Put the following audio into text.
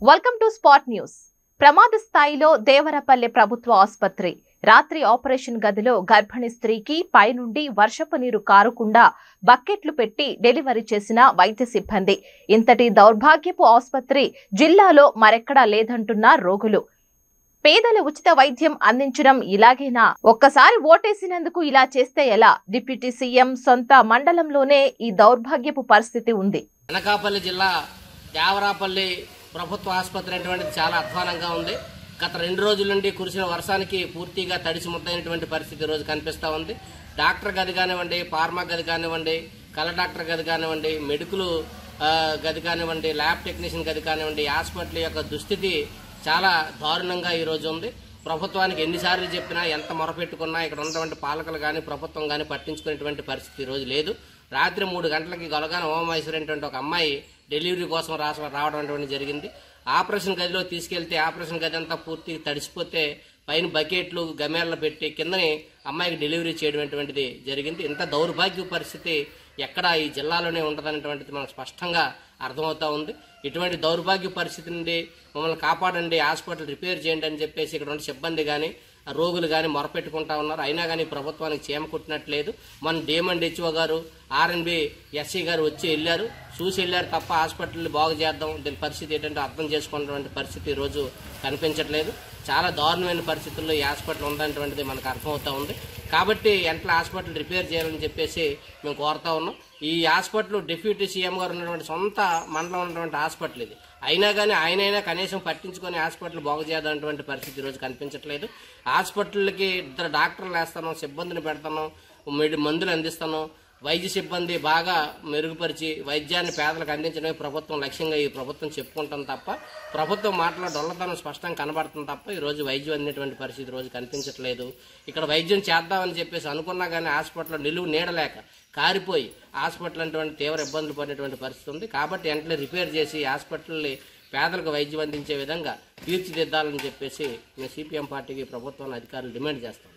welcome to spot news ప్రమాద స్థాయిలో దేవరపల్లె ప్రభుత్వ ఆసుపత్రి రాత్రి ఆపరేషన్ గదిలో గర్భిణీ స్త్రీకి పైనుండి వర్షపు నీరు కారకుండా బకెట్లు పెట్టి డెలివరీ చేసిన వైద్య సిబ్బంది ఇంతటి దౌర్భాగ్యపు ఆసుపత్రి జిల్లాలో మరెక్కడా లేదంటున్న రోగులు పేదల ఉచిత వైద్యం అందించడం ఇలాగేనా ఒక్కసారి ఓటేసినందుకు ఇలా చేస్తే ఎలా డిప్యూటీ సీఎం సొంత మండలంలోనే ఈ దౌర్భాగ్యపు పరిస్థితి ఉంది అనకాపల్లి జిల్లా దేవరాపల్లి ప్రభుత్వ ఆసుపత్రి అనేటువంటిది చాలా అధ్వానంగా ఉంది గత రెండు రోజుల నుండి కురిసిన వర్షానికి పూర్తిగా తడిసి ముద్దైనటువంటి పరిస్థితి ఈ రోజు కనిపిస్తా ఉంది డాక్టర్ గది కానివ్వండి ఫార్మా గది కానివ్వండి కళ్ళ డాక్టర్ గది కానివ్వండి మెడికల్ ఆ, గది కానివ్వండి ల్యాబ్ టెక్నీషియన్ గది కానివ్వండి హాస్పిటల్ యొక్క దుస్థితి చాలా దారుణంగా ఈ రోజు ఉంది ప్రభుత్వానికి ఎన్నిసార్లు చెప్పినా ఎంత మొరపెట్టుకున్నా ఇక్కడ ఉన్నటువంటి పాలకులు కానీ ప్రభుత్వం కానీ పట్టించుకునేటువంటి పరిస్థితి ఈ రోజు లేదు రాత్రి మూడు గంటలకి గొలగాన హోమేశ్వరైనటువంటి ఒక అమ్మాయి డెలివరీ కోసం రాస రావడం అటువంటి జరిగింది ఆపరేషన్ గదిలో తీసుకెళ్తే ఆపరేషన్ గది అంతా పూర్తి తడిసిపోతే పైన బకెట్లు గమేళ్ళ పెట్టి కిందని అమ్మాయికి డెలివరీ చేయడం అటువంటిది జరిగింది ఇంత దౌర్భాగ్య పరిస్థితి ఎక్కడ ఈ జిల్లాలోనే ఉండదనేటువంటిది మనకు స్పష్టంగా అర్థమవుతా ఉంది ఇటువంటి దౌర్భాగ్య పరిస్థితి నుండి మమ్మల్ని కాపాడండి హాస్పిటల్ రిపేర్ చేయండి అని చెప్పేసి ఇక్కడ ఉన్న సిబ్బంది కానీ రోగులు కానీ మొరపెట్టుకుంటా ఉన్నారు అయినా కానీ ప్రభుత్వానికి చీమ కుట్టినట్లేదు మన డేమండ్ హెచ్ఓ గారు ఆర్ఎన్బి ఎస్సీ గారు వచ్చి వెళ్ళారు చూసి వెళ్ళారు తప్ప హాస్పిటల్ బాగు చేద్దాం దీని పరిస్థితి ఏంటంటే అర్థం చేసుకున్నటువంటి పరిస్థితి ఈ రోజు కనిపించట్లేదు చాలా దారుణమైన పరిస్థితుల్లో ఈ హాస్పిటల్ ఉందనేటువంటిది మనకు అర్థమవుతా ఉంది కాబట్టి వెంటనే హాస్పిటల్ రిపేర్ చేయాలని చెప్పేసి మేము కోరుతా ఉన్నాం ఈ హాస్పిటల్ డిప్యూటీ సీఎం గారు ఉన్నటువంటి సొంత మండలం ఉన్నటువంటి హాస్పిటల్ ఇది అయినా కానీ ఆయనైనా కనీసం పట్టించుకొని హాస్పిటల్ బాగు చేయాలన్నటువంటి పరిస్థితి ఈరోజు కనిపించట్లేదు హాస్పిటల్కి ఇద్దరు డాక్టర్లు వేస్తాను సిబ్బందిని పెడతాను మెడి మందులు అందిస్తాను వైద్య సిబ్బంది బాగా మెరుగుపరిచి వైద్యాన్ని పేదలకు అందించడమే ప్రభుత్వం లక్ష్యంగా ఈ ప్రభుత్వం చెప్పుకుంటాం తప్ప ప్రభుత్వం మాటలో డొల్లతనం స్పష్టంగా కనబడుతుంది తప్ప ఈ రోజు వైద్యం అందినటువంటి పరిస్థితి ఈ రోజు కనిపించట్లేదు ఇక్కడ వైద్యం చేద్దామని చెప్పేసి అనుకున్నా కానీ హాస్పిటల్లో నిలువు నీడలేక కారిపోయి హాస్పిటల్ అటువంటి తీవ్ర ఇబ్బందులు పడినటువంటి పరిస్థితి ఉంది కాబట్టి వెంటనే రిపేర్ చేసి హాస్పిటల్ని పేదలకు వైద్యం అందించే విధంగా తీర్చిదిద్దాలని చెప్పేసి మేము సిపిఎం పార్టీకి ప్రభుత్వాన్ని అధికారులు డిమాండ్ చేస్తాం